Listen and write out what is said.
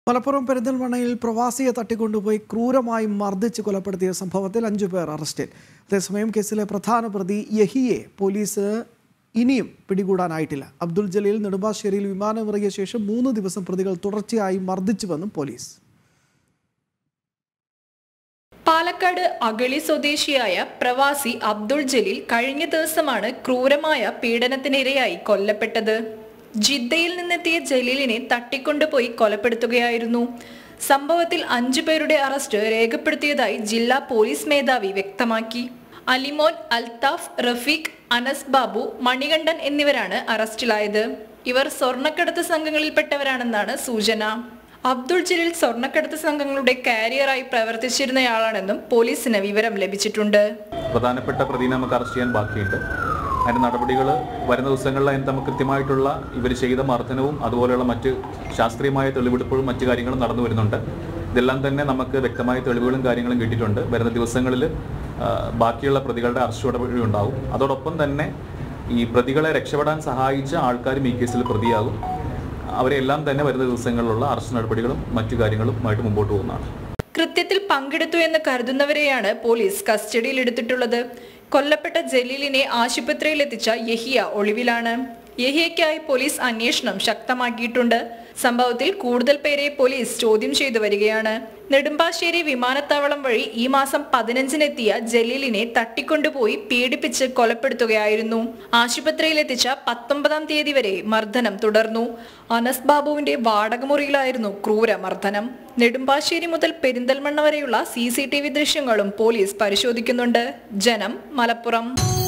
മലപ്പുറം പെരിന്തൽമണ്ണയിൽ പ്രവാസിയെ തട്ടിക്കൊണ്ടുപോയി ക്രൂരമായി മർദ്ദിച്ച് കൊലപ്പെടുത്തിയ സംഭവത്തിൽ അഞ്ചു പേർ അറസ്റ്റിൽ അതേസമയം കേസിലെ പ്രധാന പ്രതി യഹിയെ പോലീസ് ഇനിയും പിടികൂടാനായിട്ടില്ല അബ്ദുൽ ജലീൽ നെടുമ്പാശ്ശേരിയിൽ വിമാനമിറങ്ങിയ ശേഷം മൂന്ന് ദിവസം പ്രതികൾ തുടർച്ചയായി മർദ്ദിച്ചുവെന്നും പോലീസ് പാലക്കാട് അഗളി സ്വദേശിയായ പ്രവാസി അബ്ദുൾ ജലീൽ കഴിഞ്ഞ ദിവസമാണ് ക്രൂരമായ പീഡനത്തിനിരയായി കൊല്ലപ്പെട്ടത് ജിദ്ദയിൽ നിന്നെത്തിയ ജലീലിനെ തട്ടിക്കൊണ്ടുപോയി കൊലപ്പെടുത്തുകയായിരുന്നു സംഭവത്തിൽ അഞ്ചു പേരുടെ അറസ്റ്റ് രേഖപ്പെടുത്തിയതായി ജില്ലാ പോലീസ് മേധാവി വ്യക്തമാക്കി അലിമോൻ അൽതാഫ് റഫീഖ് അനസ് ബാബു മണികണ്ഠൻ എന്നിവരാണ് അറസ്റ്റിലായത് ഇവർ സ്വർണ്ണക്കടത്ത് സംഘങ്ങളിൽപ്പെട്ടവരാണെന്നാണ് സൂചന അബ്ദുൾ ജലീൽ സ്വർണ്ണക്കടത്ത് സംഘങ്ങളുടെ കാരിയറായി പ്രവർത്തിച്ചിരുന്നയാളാണെന്നും പോലീസിന് വിവരം ലഭിച്ചിട്ടുണ്ട് പ്രധാനപ്പെട്ട പ്രതിനെ നമുക്ക് അറസ്റ്റ് ചെയ്യാൻ ബാക്കിയുണ്ട് അതിൻ്റെ നടപടികൾ വരുന്ന ദിവസങ്ങളിൽ അതിന് നമുക്ക് കൃത്യമായിട്ടുള്ള ഇവർ ചെയ്ത മർദ്ദനവും അതുപോലെയുള്ള മറ്റ് ശാസ്ത്രീയമായ തെളിവെടുപ്പുകളും മറ്റു കാര്യങ്ങളും നടന്നു വരുന്നുണ്ട് ഇതെല്ലാം തന്നെ നമുക്ക് വ്യക്തമായ തെളിവുകളും കാര്യങ്ങളും കിട്ടിയിട്ടുണ്ട് വരുന്ന ദിവസങ്ങളിൽ ആ, ബാക്കിയുള്ള പ്രതികളുടെ അറസ്റ്റ് നടപടി ഉണ്ടാവും അതോടൊപ്പം തന്നെ ഈ പ്രതികളെ രക്ഷപ്പെടാൻ സഹായിച്ച ആൾക്കാരും ഈ കേസിൽ പ്രതിയാകും അവരെല്ലാം തന്നെ വരുന്ന ദിവസങ്ങളിലുള്ള അറസ്റ്റ് നടപടികളും മറ്റു കാര്യങ്ങളുമായിട്ട് മുമ്പോട്ട് പോകുന്നതാണ് കൃത്യത്തിൽ പങ്കെടുത്തു എന്ന് കരുതുന്നവരെയാണ് പോലീസ് കസ്റ്റഡിയിൽ എടുത്തിട്ടുള്ളത് കൊല്ലപ്പെട്ട ജലീലിനെ ആശുപത്രിയിൽ എത്തിച്ച യഹിയ ഒളിവിലാണ് യഹിയയ്ക്കായി പോലീസ് അന്വേഷണം ശക്തമാക്കിയിട്ടുണ്ട് സംഭവത്തിൽ കൂടുതൽ പേരെ പോലീസ് ചോദ്യം ചെയ്തു വരികയാണ് നെടുമ്പാശ്ശേരി വിമാനത്താവളം വഴി ഈ മാസം പതിനഞ്ചിനെത്തിയ ജലീലിനെ തട്ടിക്കൊണ്ടുപോയി പീഡിപ്പിച്ച് കൊലപ്പെടുത്തുകയായിരുന്നു ആശുപത്രിയിലെത്തിച്ച പത്തൊമ്പതാം തീയതി വരെ മർദ്ദനം തുടർന്നു അനസ് ബാബുവിന്റെ വാടകമുറിയിലായിരുന്നു ക്രൂര മർദ്ദനം നെടുമ്പാശ്ശേരി മുതൽ പെരിന്തൽമണ്ണ വരെയുള്ള സി ദൃശ്യങ്ങളും പോലീസ് പരിശോധിക്കുന്നുണ്ട് ജനം മലപ്പുറം